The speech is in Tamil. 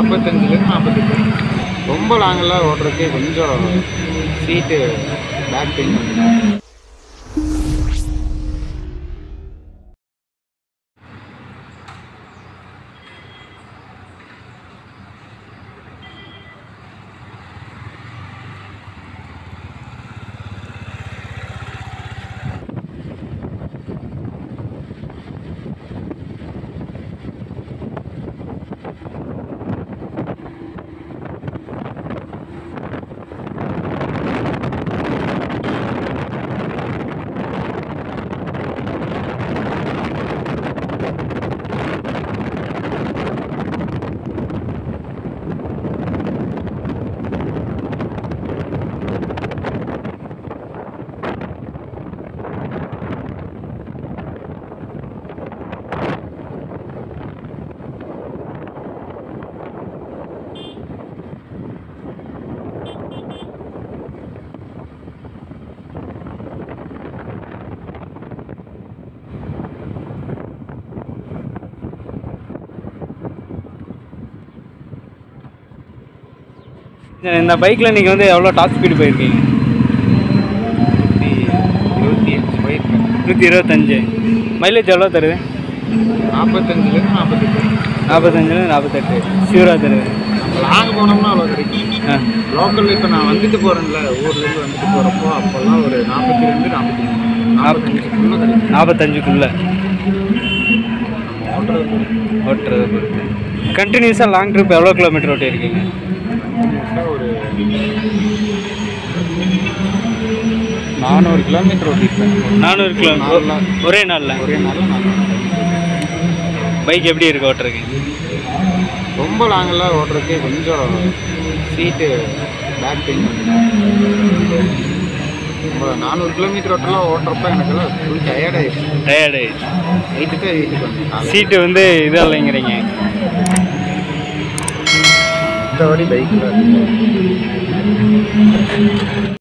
நாற்பத்தஞ்சிலேருந்து நாற்பத்தெட்டு ரொம்ப லாங்கெல்லாம் ஓட்டுறதுக்கே கொஞ்சம் சீட்டு பேக் பெயின் வந்து இந்த பைக்கில் நீங்கள் வந்து எவ்வளோ டாப் ஸ்பீடு போயிருக்கீங்க இருபத்தி அஞ்சு போயிருக்கேன் நூற்றி இருபத்தஞ்சு மைலேஜ் எவ்வளோ தருது நாற்பத்தஞ்சிலேருந்து நாற்பத்தெட்டு நாற்பத்தஞ்சுலேருந்து நாற்பத்தெட்டு சிவரா தருது நம்ம லாங் போனோம்னா அவ்வளோ கிடைக்கும் ஆ லோக்கல் இப்போ நான் வந்துட்டு போகிறேன்ல ஊர்லேருந்து வந்துட்டு போகிறப்போ அப்போல்லாம் ஒரு நாற்பத்தி ரெண்டு நாற்பத்தி மூணு நாற்பத்தஞ்சுக்குள்ளே கிடைக்கும் நாற்பத்தஞ்சுக்குள்ளே நம்ம ஓட்டுறது பொறுத்து. ஓட்டுறது பொறுத்து கண்டினியூஸாக லாங் ட்ரிப் எவ்வளோ கிலோமீட்டர் ஓட்டியிருக்கீங்க Continuous-ஆ ஒரு நானூறு கிலோமீட்டர் ஓட்டிருப்பேன் நானூறு கிலோமீட்டர் ஒரே நாளில் ஒரே நாளில் நான் பைக் எப்படி இருக்கு ஓட்டுறதுக்கு ரொம்ப லாங்கெல்லாம் ஓட்டுறதுக்கே கொஞ்சம் சீட்டு பேக் பெயின் வந்து ரொம்ப நானூறு கிலோமீட்டர் ஓட்டலாம் ஓட்டுறப்ப எனக்கெல்லாம் ஃபுல் டயர்ட் ஆயிடுச்சு டயர்டு நைட்டு தான் வீட்டுக்கு வந்தேன் சீட்டு வந்து இது இல்லைங்கிறீங்க மற்றபடி பைக்கில்